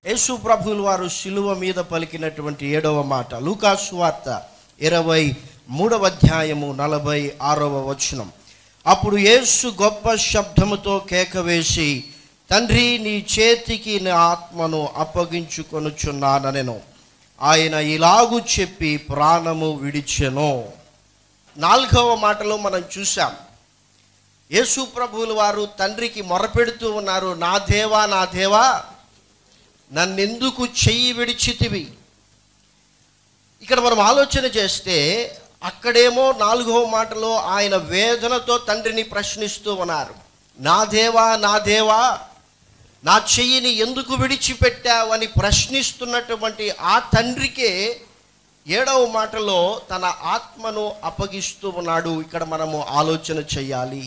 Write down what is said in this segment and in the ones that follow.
యేసు ప్రభువుల వారు శిలువ మీద పలికినటువంటి ఏడవ మాట లూకాసు వార్త ఇరవై మూడవ అధ్యాయము నలభై ఆరవ వచనం అప్పుడు యేసు గొప్ప శబ్దముతో కేక వేసి తండ్రి నీ చేతికి నా ఆత్మను అప్పగించుకొనుచున్నానెను ఆయన ఇలాగు చెప్పి ప్రాణము విడిచెను నాలుగవ మాటలో మనం చూసాం యేసు ప్రభువుల వారు తండ్రికి మొరపెడుతూ ఉన్నారు నా దేవా నా దేవా నన్నెందుకు చెయ్యి విడిచితివి ఇక్కడ మనం ఆలోచన చేస్తే అక్కడేమో నాలుగవ మాటలో ఆయన వేదనతో తండ్రిని ప్రశ్నిస్తూ ఉన్నారు నా దేవా నా దేవా నా చెయ్యిని ఎందుకు విడిచిపెట్టావు అని ప్రశ్నిస్తున్నటువంటి ఆ తండ్రికే ఏడవ మాటలో తన ఆత్మను అప్పగిస్తూ ఉన్నాడు ఇక్కడ మనము ఆలోచన చేయాలి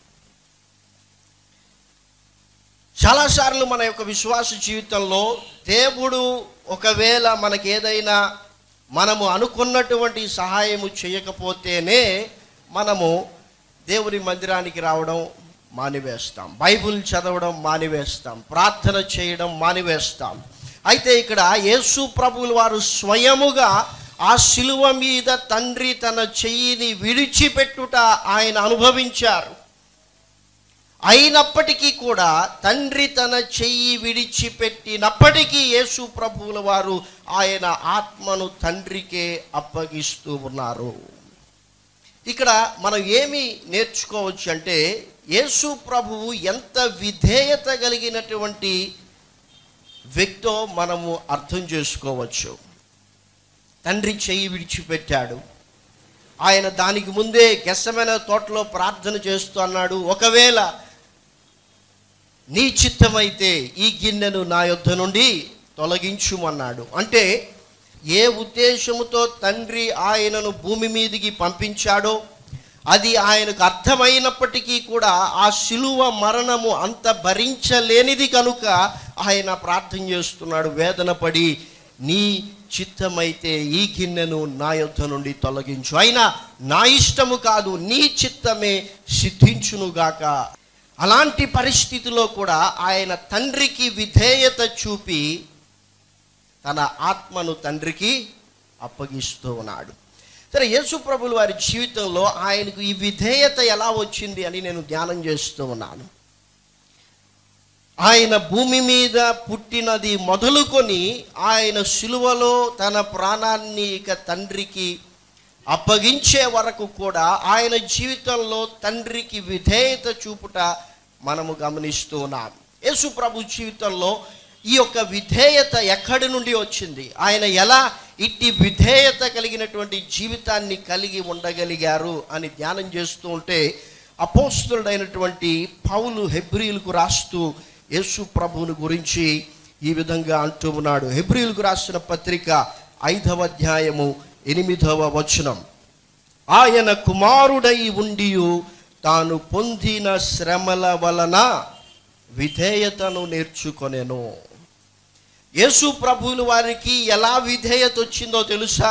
చాలాసార్లు మన యొక్క విశ్వాస జీవితంలో దేవుడు ఒకవేళ మనకి ఏదైనా మనము అనుకున్నటువంటి సహాయము చేయకపోతేనే మనము దేవుని మందిరానికి రావడం మానివేస్తాం బైబిల్ చదవడం మానివేస్తాం ప్రార్థన చేయడం మానివేస్తాం అయితే ఇక్కడ యేసు ప్రభువుల వారు స్వయముగా ఆ శిలువ మీద తండ్రి తన చెయ్యిని విడిచిపెట్టుట ఆయన అనుభవించారు అయినప్పటికీ కూడా తండ్రి తన చెయ్యి విడిచిపెట్టినప్పటికీ యేసు ప్రభువుల వారు ఆయన ఆత్మను తండ్రికే అప్పగిస్తూ ఉన్నారు ఇక్కడ మనం ఏమి నేర్చుకోవచ్చు అంటే యేసు ప్రభువు ఎంత విధేయత కలిగినటువంటి వ్యక్తో మనము అర్థం చేసుకోవచ్చు తండ్రి చెయ్యి విడిచిపెట్టాడు ఆయన దానికి ముందే గెస్సమైన తోటలో ప్రార్థన చేస్తూ అన్నాడు ఒకవేళ నీ చిత్తమైతే ఈ గిన్నెను నా యొద్ద నుండి తొలగించుమన్నాడు అంటే ఏ ఉద్దేశముతో తండ్రి ఆయనను భూమి మీదికి పంపించాడో అది ఆయనకు అర్థమైనప్పటికీ కూడా ఆ శిలువ మరణము అంత భరించలేనిది కనుక ఆయన ప్రార్థన చేస్తున్నాడు వేదన పడి నీ చిత్తమైతే ఈ గిన్నెను నా యొద్ద నుండి తొలగించు అయినా నా ఇష్టము కాదు నీ చిత్తమే సిద్ధించునుగాక అలాంటి పరిస్థితిలో కూడా ఆయన తండ్రికి విధేయత చూపి తన ఆత్మను తండ్రికి అప్పగిస్తూ ఉన్నాడు సరే యేసు ప్రభుల వారి జీవితంలో ఆయనకు ఈ విధేయత ఎలా వచ్చింది అని నేను ధ్యానం చేస్తూ ఉన్నాను ఆయన భూమి మీద పుట్టినది మొదలుకొని ఆయన శిలువలో తన ప్రాణాన్ని ఇక తండ్రికి అప్పగించే వరకు కూడా ఆయన జీవితంలో తండ్రికి విధేయత చూపుట మనము గమనిస్తూ ఉన్నాం యేసు ప్రభు జీవితంలో ఈ యొక్క విధేయత ఎక్కడి నుండి వచ్చింది ఆయన ఎలా ఇట్టి విధేయత కలిగినటువంటి జీవితాన్ని కలిగి ఉండగలిగారు అని ధ్యానం చేస్తూ ఉంటే అపోస్తుడైనటువంటి పౌలు హెబ్రియులకు రాస్తూ యేసు ప్రభువుని గురించి ఈ విధంగా అంటూ ఉన్నాడు హెబ్రియులకు రాసిన పత్రిక ఐదవ అధ్యాయము ఎనిమిదవ వచనం ఆయన కుమారుడై ఉండి తాను పొందిన శ్రమల వలన విధేయతను నేర్చుకొనెను యేసు ప్రభువుల వారికి ఎలా విధేయత వచ్చిందో తెలుసా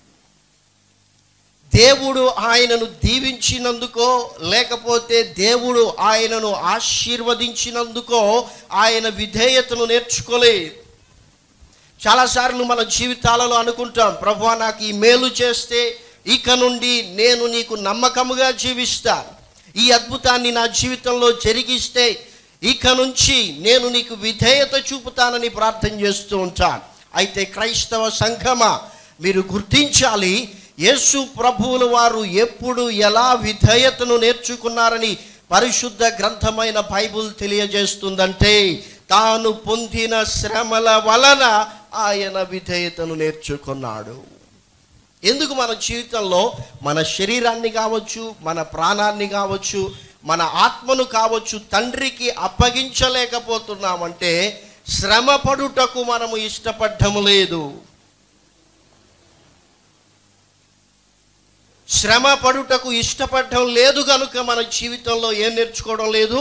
దేవుడు ఆయనను దీవించినందుకో లేకపోతే దేవుడు ఆయనను ఆశీర్వదించినందుకో ఆయన విధేయతను నేర్చుకోలేదు చాలాసార్లు మన జీవితాలలో అనుకుంటాం ప్రభు నాకు ఈ మేలు చేస్తే ఇక నుండి నేను నీకు నమ్మకముగా జీవిస్తాను ఈ అద్భుతాన్ని నా జీవితంలో జరిగిస్తే ఇక నుంచి నేను నీకు విధేయత చూపుతానని ప్రార్థన చేస్తూ ఉంటాను అయితే క్రైస్తవ సంఘమా మీరు గుర్తించాలి యేసు ప్రభువుల వారు ఎప్పుడు ఎలా విధేయతను నేర్చుకున్నారని పరిశుద్ధ గ్రంథమైన బైబుల్ తెలియజేస్తుందంటే తాను పొందిన శ్రమల వలన ఆయన విధేయతను నేర్చుకున్నాడు ఎందుకు మన జీవితంలో మన శరీరాన్ని కావచ్చు మన ప్రాణాన్ని కావచ్చు మన ఆత్మను కావచ్చు తండ్రికి అప్పగించలేకపోతున్నామంటే శ్రమ పడుటకు మనము ఇష్టపడ్డము లేదు శ్రమ పడుటకు ఇష్టపడటం లేదు కనుక మన జీవితంలో ఏం నేర్చుకోవడం లేదు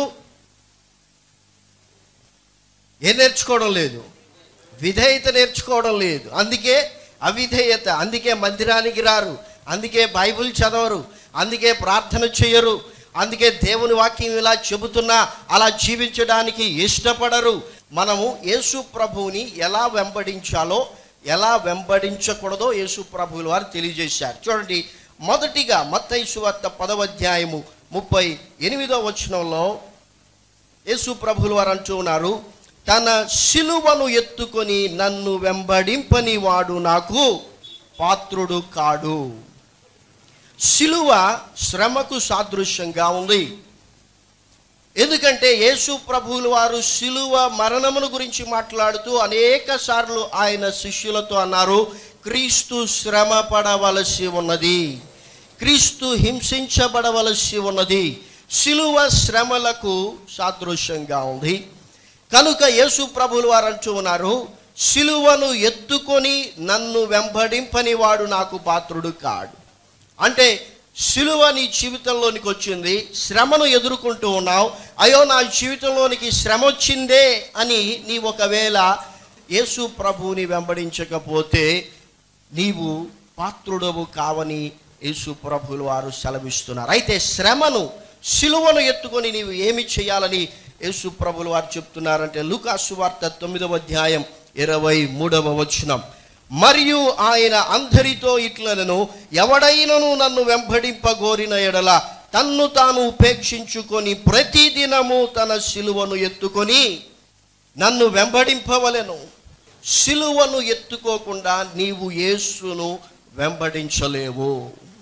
ఏం నేర్చుకోవడం లేదు విధేయత నేర్చుకోవడం లేదు అందుకే అవిధేయత అందుకే మందిరానికి రారు అందుకే బైబిల్ చదవరు అందుకే ప్రార్థన చేయరు అందుకే దేవుని వాక్యం ఇలా చెబుతున్నా అలా జీవించడానికి ఇష్టపడరు మనము యేసు ప్రభువుని ఎలా వెంబడించాలో ఎలా వెంబడించకూడదో యేసు ప్రభువుల వారు తెలియజేశారు చూడండి మొదటిగా మత్తయి సువార్త పదవ అధ్యాయము ముప్పై ఎనిమిదో వచనంలో యేసు ప్రభువుల వారు అంటూ ఉన్నారు తన శిలువను ఎత్తుకొని నన్ను వెంబడింపని వాడు నాకు పాత్రుడు కాడు శిలువ శ్రమకు సాదృశ్యంగా ఉంది ఎందుకంటే యేసు ప్రభువుల వారు శిలువ మరణమును గురించి మాట్లాడుతూ అనేక సార్లు ఆయన శిష్యులతో అన్నారు క్రీస్తు శ్రమ పడవలసి ఉన్నది క్రీస్తు హింసించబడవలసి ఉన్నది శిలువ శ్రమలకు సాదృశ్యంగా ఉంది కనుక యేసు ప్రభువుల వారు అంటూ ఉన్నారు శిలువను ఎత్తుకొని నన్ను వెంబడింపని వాడు నాకు పాత్రుడు కాడు అంటే శిలువ నీ జీవితంలోనికి వచ్చింది శ్రమను ఎదుర్కొంటూ ఉన్నావు అయ్యో నా జీవితంలోనికి శ్రమ వచ్చిందే అని నీ ఒకవేళ యేసు ప్రభువుని వెంబడించకపోతే నీవు పాత్రుడవు కావని యేసు ప్రభువులు వారు సెలవిస్తున్నారు అయితే శ్రమను శిలువను ఎత్తుకొని నీవు ఏమి చేయాలని యేసు ప్రభులు వారు చెప్తున్నారంటే లూకాసు వార్త తొమ్మిదవ అధ్యాయం ఇరవై మూడవ వచనం మరియు ఆయన అందరితో ఇట్లనను ఎవడైనను నన్ను వెంబడింపగోరిన ఎడల తన్ను తాను ఉపేక్షించుకొని ప్రతిదినము తన శిలువను ఎత్తుకొని నన్ను వెంబడింపవలెను శిలువను ఎత్తుకోకుండా నీవు యేసును వెంబడించలేవు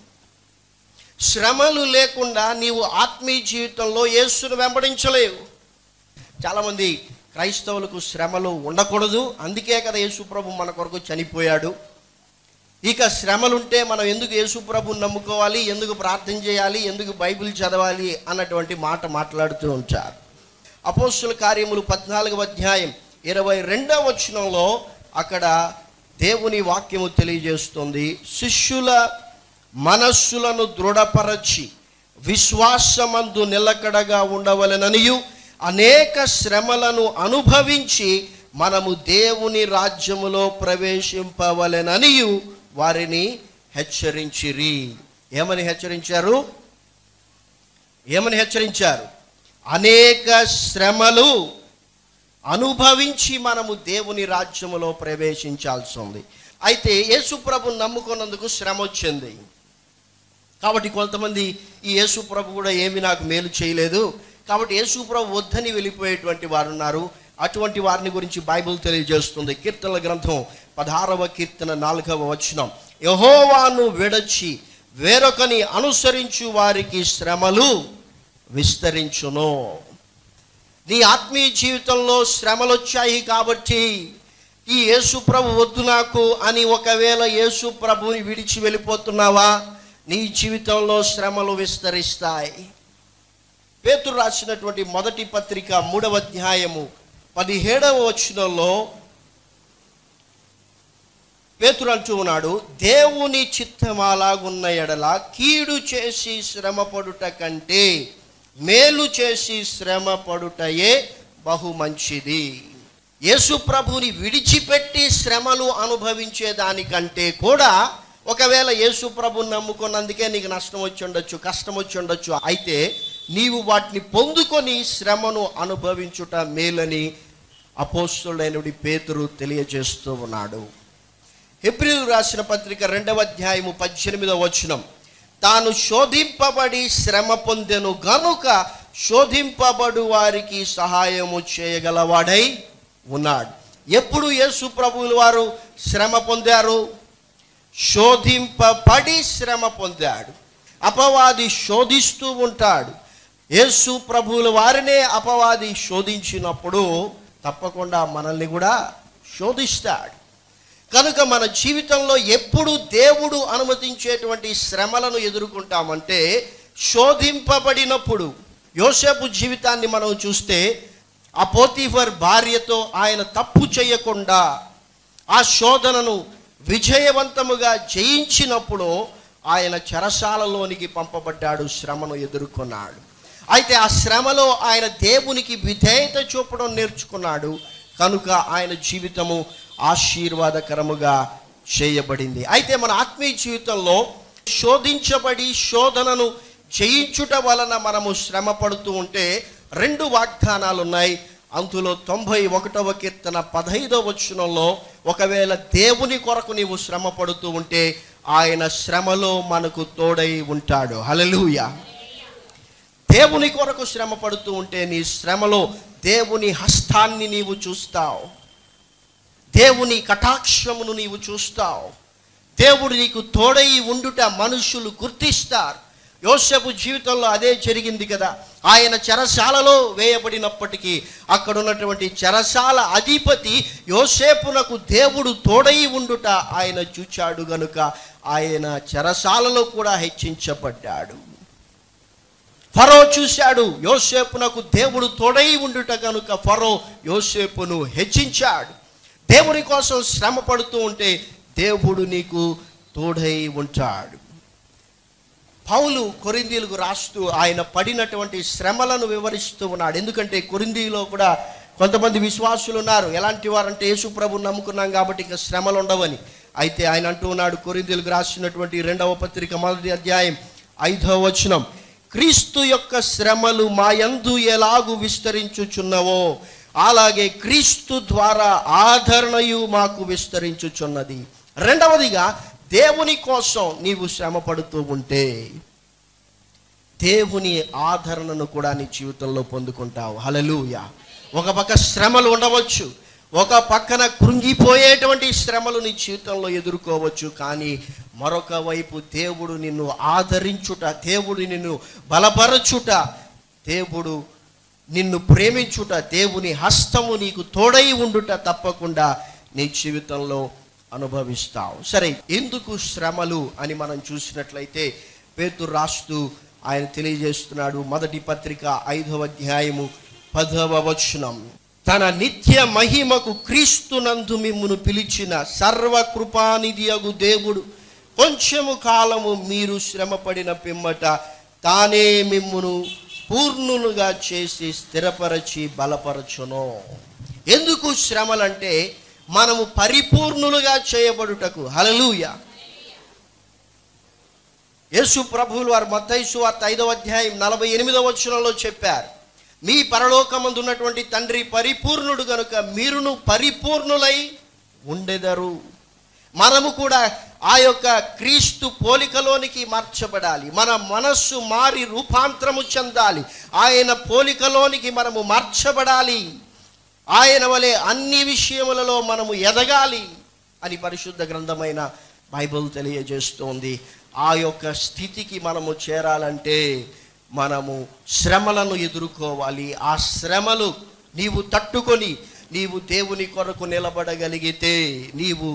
శ్రమలు లేకుండా నీవు ఆత్మీయ జీవితంలో యేసును వెంబడించలేవు చాలామంది క్రైస్తవులకు శ్రమలు ఉండకూడదు అందుకే కదా యేసుప్రభు మన కొరకు చనిపోయాడు ఇక శ్రమలుంటే మనం ఎందుకు యేసుప్రభుని నమ్ముకోవాలి ఎందుకు ప్రార్థన చేయాలి ఎందుకు బైబిల్ చదవాలి అన్నటువంటి మాట మాట్లాడుతూ ఉంటారు అపోస్తుల కార్యములు పద్నాలుగవ అధ్యాయం ఇరవై రెండవ వచనంలో అక్కడ దేవుని వాక్యము తెలియజేస్తుంది శిష్యుల మనస్సులను దృఢపరచి విశ్వాసమందు నిలకడగా ఉండవలెననియు అనేక శ్రమలను అనుభవించి మనము దేవుని రాజ్యములో ప్రవేశింపవలెననియు వారిని హెచ్చరించిరి ఏమని హెచ్చరించారు ఏమని హెచ్చరించారు అనేక శ్రమలు అనుభవించి మనము దేవుని రాజ్యములో ప్రవేశించాల్సి ఉంది అయితే యేసుప్రభు నమ్ముకున్నందుకు శ్రమ వచ్చింది కాబట్టి కొంతమంది ఈ యేసుప్రభు కూడా ఏమి నాకు మేలు చేయలేదు కాబట్టి యేసుప్రభు వద్దని వెళ్ళిపోయేటువంటి వారు ఉన్నారు అటువంటి వారిని గురించి బైబిల్ తెలియజేస్తుంది కీర్తనల గ్రంథం పదహారవ కీర్తన నాలుగవ వచనం యహోవాను విడచి వేరొకని అనుసరించు వారికి శ్రమలు విస్తరించును నీ ఆత్మీయ జీవితంలో శ్రమలు వచ్చాయి కాబట్టి ఈ యేసు ప్రభు వద్దు నాకు అని ఒకవేళ యేసు ప్రభుని విడిచి వెళ్ళిపోతున్నావా నీ జీవితంలో శ్రమలు విస్తరిస్తాయి పేతురు రాసినటువంటి మొదటి పత్రిక మూడవ అధ్యాయము పదిహేడవ వచనంలో పేతురు అంటూ ఉన్నాడు దేవుని చిత్తమాలాగున్న ఎడల కీడు చేసి శ్రమపడుట కంటే మేలు చేసి శ్రమ పడుటయే బహు మంచిది యేసు ప్రభుని విడిచిపెట్టి శ్రమలు అనుభవించే దానికంటే కూడా ఒకవేళ యేసు ప్రభుని నమ్ముకున్నందుకే నీకు నష్టం వచ్చి ఉండొచ్చు కష్టం వచ్చి ఉండొచ్చు అయితే నీవు వాటిని పొందుకొని శ్రమను అనుభవించుట మేలని అపోస్తుడైనడి పేతురు తెలియజేస్తూ ఉన్నాడు ఏప్రిల్ రాసిన పత్రిక రెండవ అధ్యాయము పద్దెనిమిదవ వచనం తాను శోధింపబడి శ్రమ పొందెను గనుక శోధింపబడు వారికి సహాయము చేయగలవాడై ఉన్నాడు ఎప్పుడు యేసు ప్రభువుల వారు శ్రమ పొందారు శోధింపబడి శ్రమ పొందాడు అపవాది శోధిస్తూ ఉంటాడు యేసు ప్రభువుల వారినే అపవాది శోధించినప్పుడు తప్పకుండా మనల్ని కూడా శోధిస్తాడు కనుక మన జీవితంలో ఎప్పుడు దేవుడు అనుమతించేటువంటి శ్రమలను ఎదుర్కొంటామంటే శోధింపబడినప్పుడు యోసేపు జీవితాన్ని మనం చూస్తే ఆ పోతీఫర్ భార్యతో ఆయన తప్పు చేయకుండా ఆ శోధనను విజయవంతముగా జయించినప్పుడు ఆయన చెరసాలలోనికి పంపబడ్డాడు శ్రమను ఎదుర్కొన్నాడు అయితే ఆ శ్రమలో ఆయన దేవునికి విధేయత చూపడం నేర్చుకున్నాడు కనుక ఆయన జీవితము ఆశీర్వాదకరముగా చేయబడింది అయితే మన ఆత్మీయ జీవితంలో శోధించబడి శోధనను జయించుట వలన మనము శ్రమ పడుతూ ఉంటే రెండు వాగ్దానాలు ఉన్నాయి అందులో తొంభై ఒకటవ కీర్తన పదహైదవ వచనంలో ఒకవేళ దేవుని కొరకు నీవు శ్రమ పడుతూ ఉంటే ఆయన శ్రమలో మనకు తోడై ఉంటాడు హల్లెలూయా దేవుని కొరకు శ్రమ పడుతూ ఉంటే నీ శ్రమలో దేవుని హస్తాన్ని నీవు చూస్తావు దేవుని కటాక్షమును నీవు చూస్తావు దేవుడు నీకు తోడై ఉండుట మనుషులు గుర్తిస్తారు యోసేపు జీవితంలో అదే జరిగింది కదా ఆయన చెరసాలలో వేయబడినప్పటికీ అక్కడ ఉన్నటువంటి చెరసాల అధిపతి యోసేపునకు దేవుడు తోడై ఉండుట ఆయన చూచాడు గనుక ఆయన చెరసాలలో కూడా హెచ్చించబడ్డాడు ఫరో చూశాడు యోసేపునకు దేవుడు తోడై ఉండుట కనుక ఫరో యోసేపును హెచ్చించాడు దేవుని కోసం శ్రమ పడుతూ ఉంటే దేవుడు నీకు తోడై ఉంటాడు పౌలు కొరిందీలకు రాస్తూ ఆయన పడినటువంటి శ్రమలను వివరిస్తూ ఉన్నాడు ఎందుకంటే కొరిందీలో కూడా కొంతమంది విశ్వాసులు ఉన్నారు ఎలాంటి వారంటే యేసు ప్రభు నమ్ముకున్నాం కాబట్టి ఇక శ్రమలు ఉండవని అయితే ఆయన అంటూ ఉన్నాడు కొరిందీలకు రాసినటువంటి రెండవ పత్రిక మొదటి అధ్యాయం ఐదవ వచనం క్రీస్తు యొక్క శ్రమలు మాయందు ఎలాగు విస్తరించుచున్నవో అలాగే క్రీస్తు ద్వారా ఆదరణయు మాకు విస్తరించుచున్నది రెండవదిగా దేవుని కోసం నీవు శ్రమ పడుతూ ఉంటే దేవుని ఆదరణను కూడా నీ జీవితంలో పొందుకుంటావు హలలుయ ఒక పక్క శ్రమలు ఉండవచ్చు ఒక పక్కన కృంగిపోయేటువంటి శ్రమలు నీ జీవితంలో ఎదుర్కోవచ్చు కానీ మరొక వైపు దేవుడు నిన్ను ఆదరించుట దేవుడు నిన్ను బలపరచుట దేవుడు నిన్ను ప్రేమించుట దేవుని హస్తము నీకు తోడై ఉండుట తప్పకుండా నీ జీవితంలో అనుభవిస్తావు సరే ఎందుకు శ్రమలు అని మనం చూసినట్లయితే పేతురు రాస్తూ ఆయన తెలియజేస్తున్నాడు మొదటి పత్రిక ఐదవ అధ్యాయము పదవ వచనం తన నిత్య మహిమకు క్రీస్తునందు మిమ్మును పిలిచిన సర్వకృపానిధి అగు దేవుడు కొంచెము కాలము మీరు శ్రమపడిన పిమ్మట తానే మిమ్మును పూర్ణులుగా చేసి స్థిరపరచి బలపరచును ఎందుకు శ్రమలంటే మనము పరిపూర్ణులుగా చేయబడుటకు హలలుయ యేసు ప్రభువులు వారు మత్తైసు వార్త ఐదవ అధ్యాయం నలభై ఎనిమిదవ వచనంలో చెప్పారు మీ పరలోకమందు ఉన్నటువంటి తండ్రి పరిపూర్ణుడు గనుక మీరును పరిపూర్ణులై ఉండెదరు మనము కూడా ఆ యొక్క క్రీస్తు పోలికలోనికి మార్చబడాలి మన మనస్సు మారి రూపాంతరము చెందాలి ఆయన పోలికలోనికి మనము మార్చబడాలి ఆయన వలె అన్ని విషయములలో మనము ఎదగాలి అని పరిశుద్ధ గ్రంథమైన బైబిల్ తెలియజేస్తోంది ఆ యొక్క స్థితికి మనము చేరాలంటే మనము శ్రమలను ఎదుర్కోవాలి ఆ శ్రమలు నీవు తట్టుకొని నీవు దేవుని కొరకు నిలబడగలిగితే నీవు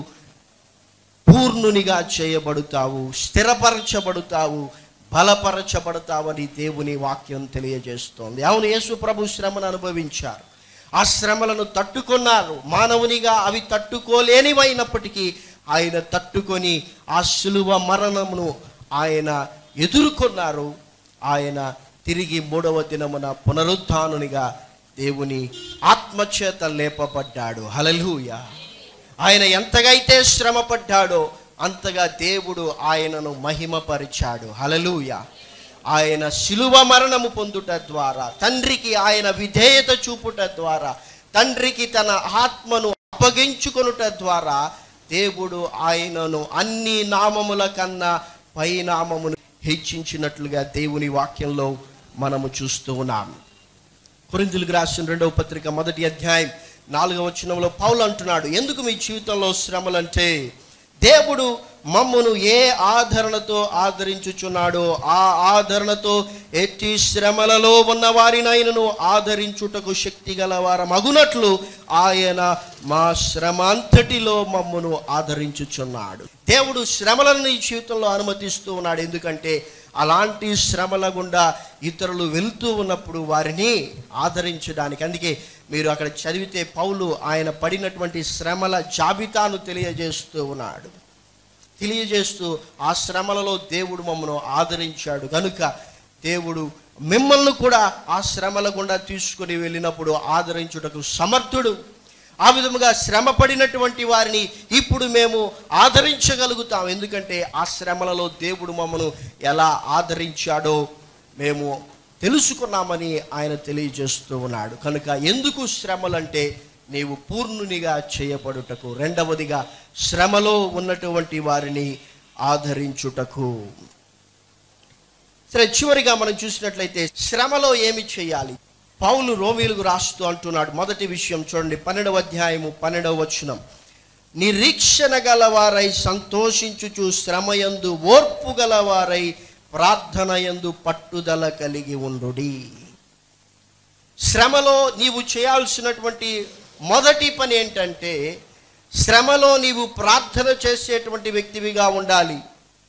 పూర్ణునిగా చేయబడుతావు స్థిరపరచబడుతావు బలపరచబడతావని దేవుని వాక్యం తెలియజేస్తోంది అవును యేసు ప్రభు శ్రమను అనుభవించారు ఆ శ్రమలను తట్టుకున్నారు మానవునిగా అవి తట్టుకోలేనివైనప్పటికీ ఆయన తట్టుకొని ఆ సులువ మరణమును ఆయన ఎదుర్కొన్నారు ఆయన తిరిగి మూడవ దినమున పునరుత్నునిగా దేవుని ఆత్మచేత లేపబడ్డాడు హలలుయ ఆయన ఎంతగైతే శ్రమ పడ్డాడో అంతగా దేవుడు ఆయనను మహిమపరిచాడు హలలుయ ఆయన శిలువ మరణము పొందుట ద్వారా తండ్రికి ఆయన విధేయత చూపుట ద్వారా తండ్రికి తన ఆత్మను అప్పగించుకొనుట ద్వారా దేవుడు ఆయనను అన్ని నామముల కన్నా పై నామమును హెచ్చించినట్లుగా దేవుని వాక్యంలో మనము చూస్తూ ఉన్నాం కొరిందులకు రాసిన రెండవ పత్రిక మొదటి అధ్యాయం నాలుగవ వచనంలో పౌలు అంటున్నాడు ఎందుకు మీ జీవితంలో శ్రమలంటే దేవుడు మమ్మును ఏ ఆదరణతో ఆదరించుచున్నాడో ఆ ఆదరణతో ఎట్టి శ్రమలలో ఉన్న వారినైనను ఆదరించుటకు శక్తి గలవార మగునట్లు ఆయన మా శ్రమ అంతటిలో మమ్మును ఆదరించుచున్నాడు దేవుడు శ్రమలను నీ జీవితంలో అనుమతిస్తూ ఉన్నాడు ఎందుకంటే అలాంటి శ్రమల గుండా ఇతరులు వెళ్తూ ఉన్నప్పుడు వారిని ఆదరించడానికి అందుకే మీరు అక్కడ చదివితే పౌలు ఆయన పడినటువంటి శ్రమల జాబితాను తెలియజేస్తూ ఉన్నాడు తెలియజేస్తూ ఆ శ్రమలలో దేవుడు మమ్మను ఆదరించాడు కనుక దేవుడు మిమ్మల్ని కూడా ఆ శ్రమల గుండా తీసుకుని వెళ్ళినప్పుడు ఆదరించుటకు సమర్థుడు ఆ విధముగా శ్రమ పడినటువంటి వారిని ఇప్పుడు మేము ఆదరించగలుగుతాం ఎందుకంటే ఆ శ్రమలలో దేవుడు మమ్మను ఎలా ఆదరించాడో మేము తెలుసుకున్నామని ఆయన తెలియజేస్తూ ఉన్నాడు కనుక ఎందుకు శ్రమలంటే నీవు పూర్ణునిగా చేయబడుటకు రెండవదిగా శ్రమలో ఉన్నటువంటి వారిని ఆదరించుటకు సరే చివరిగా మనం చూసినట్లయితే శ్రమలో ఏమి చేయాలి పౌలు రోమిలకు రాస్తూ అంటున్నాడు మొదటి విషయం చూడండి పన్నెండవ అధ్యాయము పన్నెండవ వచనం నిరీక్షణ గలవారై సంతోషించుచు శ్రమయందు ఓర్పు గలవారై ప్రార్థనయందు పట్టుదల కలిగి ఉండుడి శ్రమలో నీవు చేయాల్సినటువంటి మొదటి పని ఏంటంటే శ్రమలో నీవు ప్రార్థన చేసేటువంటి వ్యక్తివిగా ఉండాలి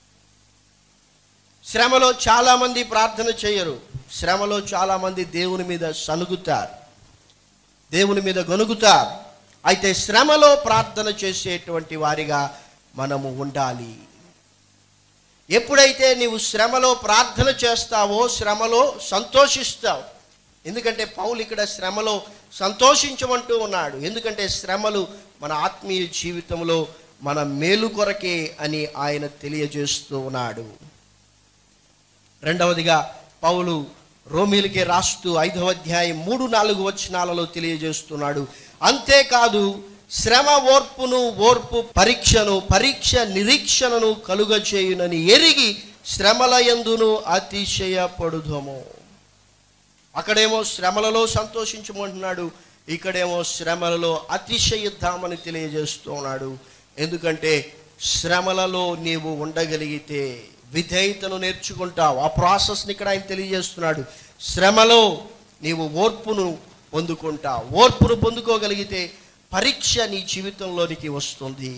శ్రమలో చాలామంది ప్రార్థన చేయరు శ్రమలో చాలామంది దేవుని మీద సనుగుతారు దేవుని మీద గొనుగుతారు అయితే శ్రమలో ప్రార్థన చేసేటువంటి వారిగా మనము ఉండాలి ఎప్పుడైతే నీవు శ్రమలో ప్రార్థన చేస్తావో శ్రమలో సంతోషిస్తావు ఎందుకంటే పౌలు ఇక్కడ శ్రమలో సంతోషించమంటూ ఉన్నాడు ఎందుకంటే శ్రమలు మన ఆత్మీయ జీవితంలో మన మేలు కొరకే అని ఆయన తెలియజేస్తూ ఉన్నాడు రెండవదిగా పౌలు రోమిలికే రాస్తూ ఐదవ అధ్యాయం మూడు నాలుగు వచనాలలో తెలియజేస్తున్నాడు అంతేకాదు శ్రమ ఓర్పును ఓర్పు పరీక్షను పరీక్ష నిరీక్షణను కలుగచేయునని ఎరిగి శ్రమల యందును అతిశయపడుదము అక్కడేమో శ్రమలలో సంతోషించమంటున్నాడు ఇక్కడేమో శ్రమలలో అతిశయిద్దామని తెలియజేస్తూ ఉన్నాడు ఎందుకంటే శ్రమలలో నీవు ఉండగలిగితే విధేయతను నేర్చుకుంటావు ఆ ప్రాసెస్ని ఇక్కడ ఆయన తెలియజేస్తున్నాడు శ్రమలో నీవు ఓర్పును పొందుకుంటావు ఓర్పును పొందుకోగలిగితే పరీక్ష నీ జీవితంలోనికి వస్తుంది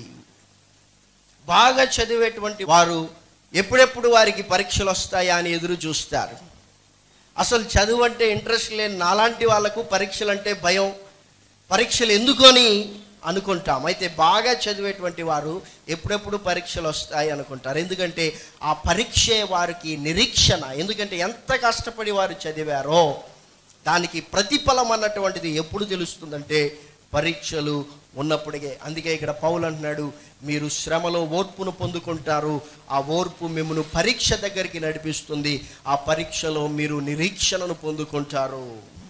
బాగా చదివేటువంటి వారు ఎప్పుడెప్పుడు వారికి పరీక్షలు వస్తాయా అని ఎదురు చూస్తారు అసలు చదువు అంటే ఇంట్రెస్ట్ లేని నాలాంటి వాళ్ళకు పరీక్షలు అంటే భయం పరీక్షలు ఎందుకని అనుకుంటాం అయితే బాగా చదివేటువంటి వారు ఎప్పుడెప్పుడు పరీక్షలు వస్తాయి అనుకుంటారు ఎందుకంటే ఆ పరీక్షే వారికి నిరీక్షణ ఎందుకంటే ఎంత కష్టపడి వారు చదివారో దానికి ప్రతిఫలం అన్నటువంటిది ఎప్పుడు తెలుస్తుందంటే పరీక్షలు ఉన్నప్పటికే అందుకే ఇక్కడ పౌలు అంటున్నాడు మీరు శ్రమలో ఓర్పును పొందుకుంటారు ఆ ఓర్పు మిమ్మల్ని పరీక్ష దగ్గరికి నడిపిస్తుంది ఆ పరీక్షలో మీరు నిరీక్షణను పొందుకుంటారు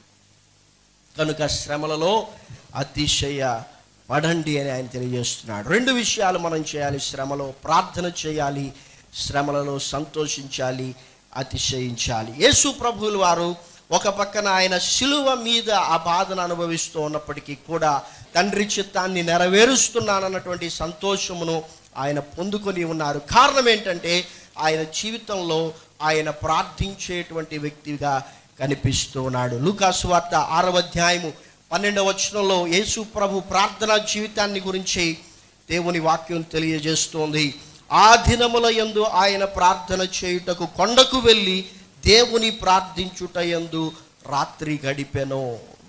కనుక శ్రమలలో అతిశయ పడండి అని ఆయన తెలియజేస్తున్నాడు రెండు విషయాలు మనం చేయాలి శ్రమలో ప్రార్థన చేయాలి శ్రమలలో సంతోషించాలి అతిశయించాలి యేసు ప్రభువులు వారు ఒక పక్కన ఆయన శిలువ మీద ఆ బాధను అనుభవిస్తూ ఉన్నప్పటికీ కూడా తండ్రి చిత్తాన్ని నెరవేరుస్తున్నానన్నటువంటి సంతోషమును ఆయన పొందుకొని ఉన్నారు కారణం ఏంటంటే ఆయన జీవితంలో ఆయన ప్రార్థించేటువంటి వ్యక్తిగా కనిపిస్తూ ఉన్నాడు లూకాసు వార్త ఆరవ అధ్యాయము పన్నెండవ వచనంలో యేసు ప్రభు ప్రార్థనా జీవితాన్ని గురించి దేవుని వాక్యం తెలియజేస్తోంది ఆ దినముల యందు ఆయన ప్రార్థన చేయుటకు కొండకు వెళ్ళి దేవుని ప్రార్థించుట యందు రాత్రి గడిపెను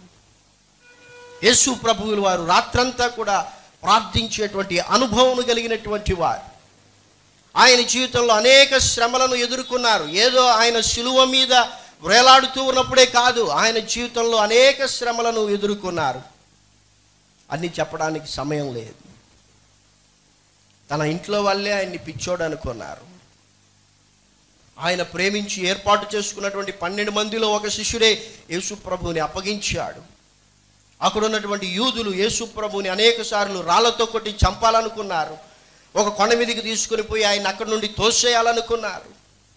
యేసు ప్రభువులు వారు రాత్రంతా కూడా ప్రార్థించేటువంటి అనుభవం కలిగినటువంటి వారు ఆయన జీవితంలో అనేక శ్రమలను ఎదుర్కొన్నారు ఏదో ఆయన శిలువ మీద వేలాడుతూ ఉన్నప్పుడే కాదు ఆయన జీవితంలో అనేక శ్రమలను ఎదుర్కొన్నారు అన్ని చెప్పడానికి సమయం లేదు తన ఇంట్లో వాళ్ళే ఆయన్ని పిచ్చోడు అనుకున్నారు ఆయన ప్రేమించి ఏర్పాటు చేసుకున్నటువంటి పన్నెండు మందిలో ఒక శిష్యుడే యేసు ప్రభువుని అప్పగించాడు అక్కడ ఉన్నటువంటి యూదులు యేసు ప్రభుని అనేక సార్లు రాళ్లతో కొట్టి చంపాలనుకున్నారు ఒక కొండ మీదకి తీసుకుని పోయి ఆయన అక్కడి నుండి తోసేయాలనుకున్నారు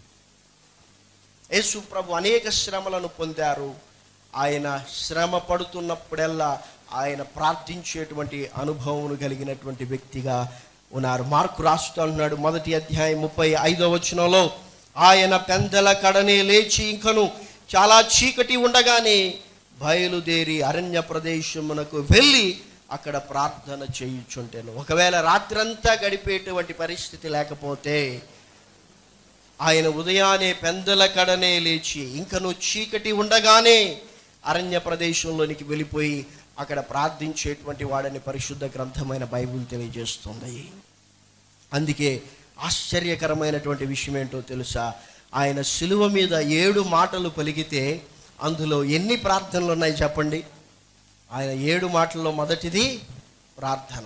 యేసు ప్రభు అనేక శ్రమలను పొందారు ఆయన శ్రమ పడుతున్నప్పుడల్లా ఆయన ప్రార్థించేటువంటి అనుభవం కలిగినటువంటి వ్యక్తిగా ఉన్నారు మార్కు రాస్తూ అంటున్నాడు మొదటి అధ్యాయం ముప్పై ఐదో వచనంలో ఆయన పెందల కడనే లేచి ఇంకను చాలా చీకటి ఉండగానే బయలుదేరి అరణ్య ప్రదేశమునకు వెళ్ళి అక్కడ ప్రార్థన చేయుచుంటాను ఒకవేళ రాత్రంతా గడిపేటువంటి పరిస్థితి లేకపోతే ఆయన ఉదయాన్నే పెందల కడనే లేచి ఇంకను చీకటి ఉండగానే అరణ్య ప్రదేశంలోనికి వెళ్ళిపోయి అక్కడ ప్రార్థించేటువంటి వాడని పరిశుద్ధ గ్రంథమైన బైబిల్ తెలియజేస్తుంది అందుకే ఆశ్చర్యకరమైనటువంటి విషయం ఏంటో తెలుసా ఆయన శిలువ మీద ఏడు మాటలు పలికితే అందులో ఎన్ని ప్రార్థనలు ఉన్నాయి చెప్పండి ఆయన ఏడు మాటల్లో మొదటిది ప్రార్థన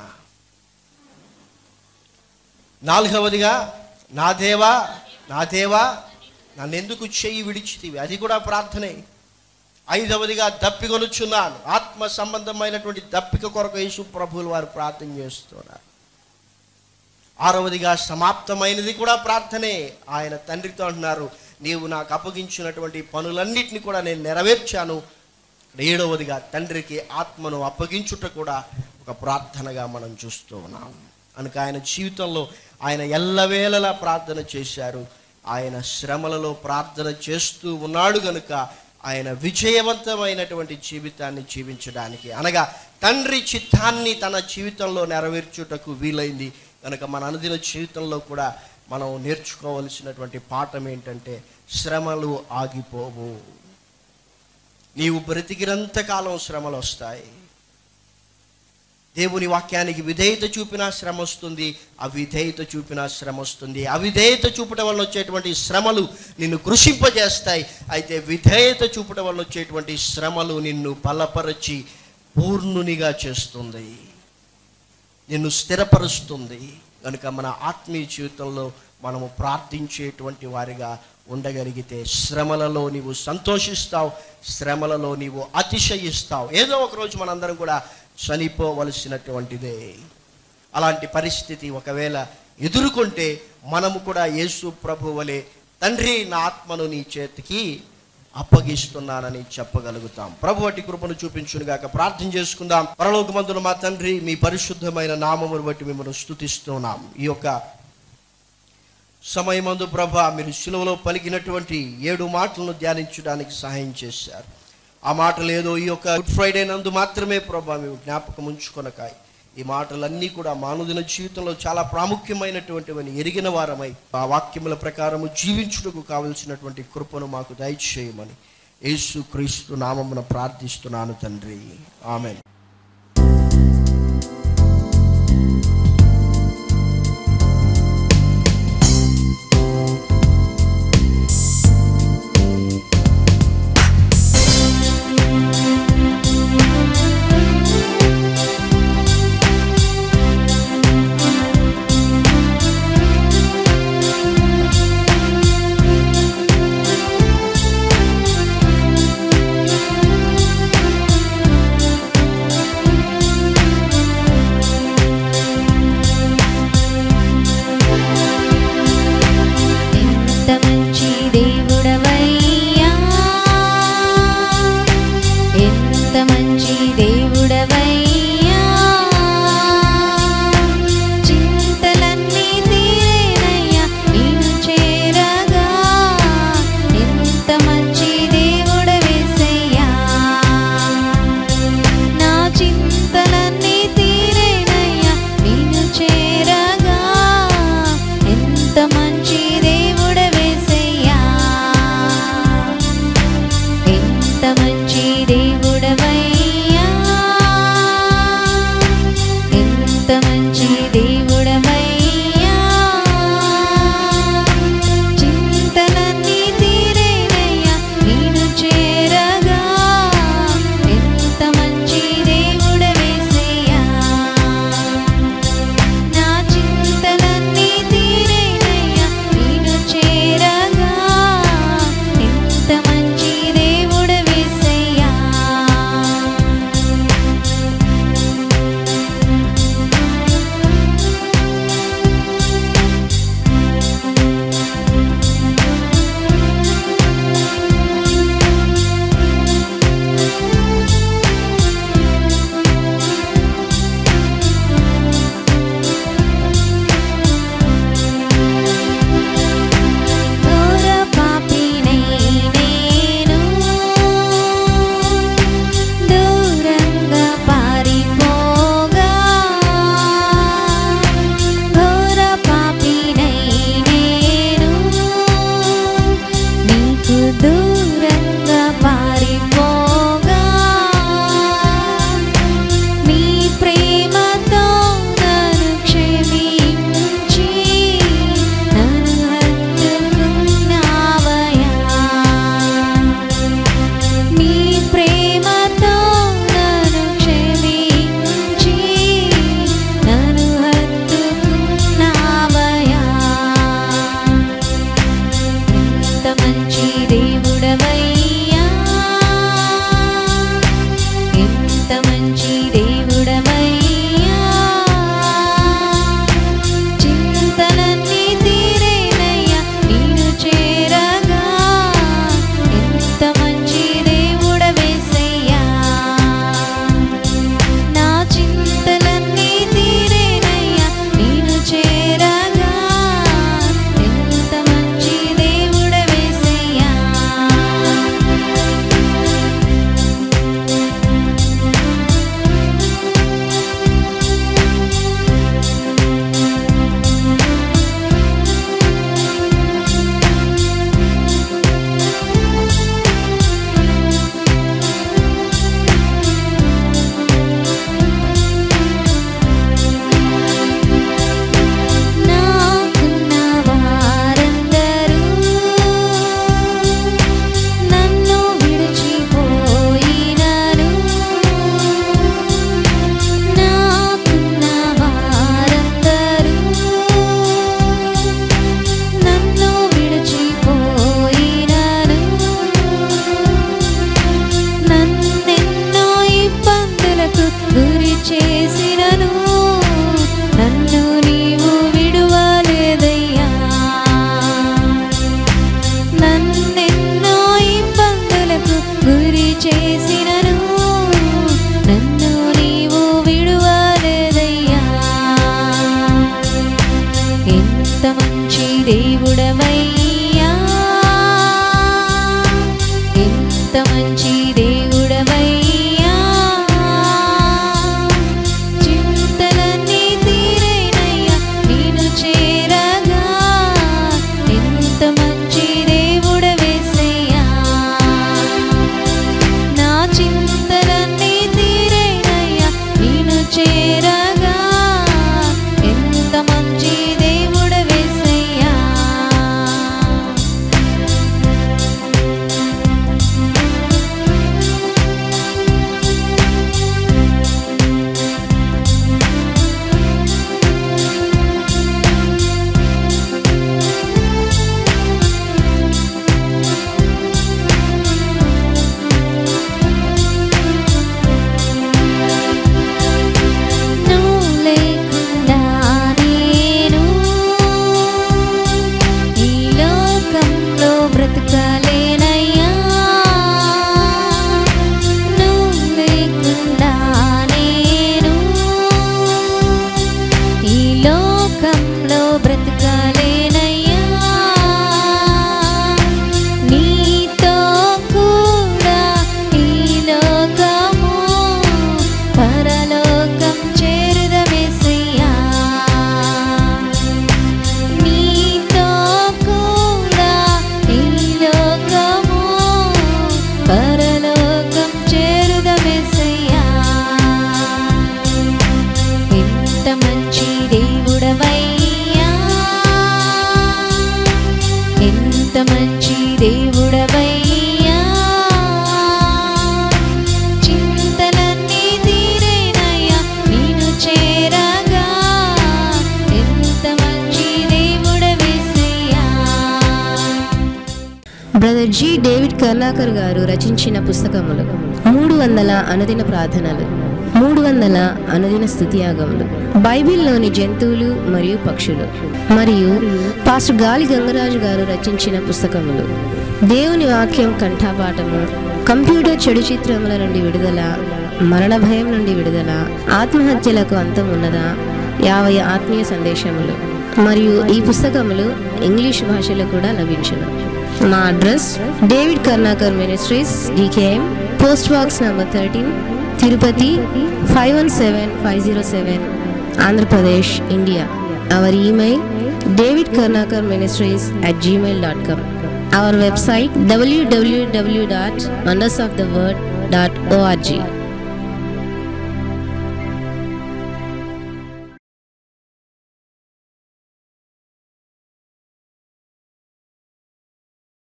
నాలుగవదిగా నా దేవా నా దేవా నన్ను ఎందుకు చెయ్యి విడిచితివి అది కూడా ప్రార్థనే ఐదవదిగా దప్పికొనుచున్నాను ఆత్మ సంబంధమైనటువంటి దప్పిక కొరకు యేసు ప్రభువులు వారు ప్రార్థన చేస్తున్నారు ఆరవదిగా సమాప్తమైనది కూడా ప్రార్థనే ఆయన తండ్రితో అంటున్నారు నీవు నాకు అప్పగించినటువంటి పనులన్నిటిని కూడా నేను నెరవేర్చాను ఏడవదిగా తండ్రికి ఆత్మను అప్పగించుట కూడా ఒక ప్రార్థనగా మనం చూస్తూ ఉన్నాం కనుక ఆయన జీవితంలో ఆయన ఎల్లవేళలా ప్రార్థన చేశారు ఆయన శ్రమలలో ప్రార్థన చేస్తూ ఉన్నాడు గనుక ఆయన విజయవంతమైనటువంటి జీవితాన్ని జీవించడానికి అనగా తండ్రి చిత్తాన్ని తన జీవితంలో నెరవేర్చుటకు వీలైంది కనుక మన అనుదిన జీవితంలో కూడా మనం నేర్చుకోవలసినటువంటి పాఠం ఏంటంటే శ్రమలు ఆగిపోవు నీవు బ్రతికినంత కాలం శ్రమలు వస్తాయి దేవుని వాక్యానికి విధేయత చూపినా శ్రమ వస్తుంది అవిధేయత చూపినా శ్రమ వస్తుంది అవిధేయత చూపటం వల్ల వచ్చేటువంటి శ్రమలు నిన్ను కృషింపజేస్తాయి అయితే విధేయత చూపటం వల్ల వచ్చేటువంటి శ్రమలు నిన్ను బలపరచి పూర్ణునిగా చేస్తుంది నిన్ను స్థిరపరుస్తుంది కనుక మన ఆత్మీయ జీవితంలో మనము ప్రార్థించేటువంటి వారిగా ఉండగలిగితే శ్రమలలో నీవు సంతోషిస్తావు శ్రమలలో నీవు అతిశయిస్తావు ఏదో ఒక రోజు మనందరం కూడా చనిపోవలసినటువంటిదే అలాంటి పరిస్థితి ఒకవేళ ఎదుర్కొంటే మనము కూడా యేసు ప్రభు వలె తండ్రి నా ఆత్మను నీ చేతికి అప్పగిస్తున్నానని చెప్పగలుగుతాం ప్రభు అట్టి కృపను చూపించునుగాక ప్రార్థన చేసుకుందాం పరలోకమందున మా తండ్రి మీ పరిశుద్ధమైన నామమును బట్టి మిమ్మల్ని స్తుతిస్తున్నాం ఈ యొక్క సమయమందు ప్రభ మీరు శిలువలో పలికినటువంటి ఏడు మాటలను ధ్యానించడానికి సహాయం చేశారు ఆ మాటలు ఏదో ఈ యొక్క గుడ్ ఫ్రైడే నందు మాత్రమే ప్రభా మేము జ్ఞాపకం ఉంచుకొనకాయ ఈ మాటలన్నీ కూడా మానవుదిన జీవితంలో చాలా ప్రాముఖ్యమైనటువంటివని ఎరిగిన వారమై ఆ వాక్యముల ప్రకారము జీవించుటకు కావలసినటువంటి కృపను మాకు దయచేయమని యేసు క్రీస్తు నామమున ప్రార్థిస్తున్నాను తండ్రి ఆమెన్ చేసినను నన్ను నీవు విడువలేదయ్యా ఎంత మంచి దేవుడవయ్యా ఎంత మంచి దేవుడవయ్యా చింతలన్నీ తీరేనయ్యా నేను చేరగా ఎంత మంచి దేవుడవేసయ్యా నా చింతలన్నీ తీరేనయ్యా నేను చేరగా ఎంత మంచి దేవుడవేసయ్యా నువ్వు లేకుండా నేను ఈ లోకంలో బ్రతకలేనయ్యా నువ్వు లేకుండా నేను ఈ లోకంలో బ్రతకలేనయ్యా నీతో కూడా ఈ లోకము పరలోకం చేరుదమేసయ్యా నీతో కూడా ఈ లోకము పరలోకం చేరుదమేసయ్యా ఎంత మంచి దేవుడవయ్యా ఎంత మంచి దేవుడవయ్యా చింతలన్నీ తీరేనయ్యా నేను చేరగా ఎంత మంచి దేవుడవేసయ్యా బ్రదర్ జి డేవిడ్ కర్ణాకర్ గారు రచించిన పుస్తకములు మూడు వందల అనుదిన ప్రార్థనలు మూడు వందల అనుదిన స్థుతియాగములు బైబిల్లోని జంతువులు మరియు పక్షులు మరియు పాస్టర్ గాలి గంగరాజు గారు రచించిన పుస్తకములు దేవుని వాక్యం కంఠపాఠము కంప్యూటర్ చెడు చిత్రముల నుండి విడుదల మరణ భయం నుండి విడుదల ఆత్మహత్యలకు అంతం ఉన్నదా యాభై ఆత్మీయ సందేశములు మరియు ఈ పుస్తకములు ఇంగ్లీష్ భాషలో కూడా లభించును మా address David Karnakar ministries DKM post box number thirteen Tirupati five one seven five zero seven Andhra Pradesh India our email David Karnakar ministries at Gmail dot com our website డబ్ల్యూడబ్ల్యూడబ్ల్యూ dot wonders of the word dot ORG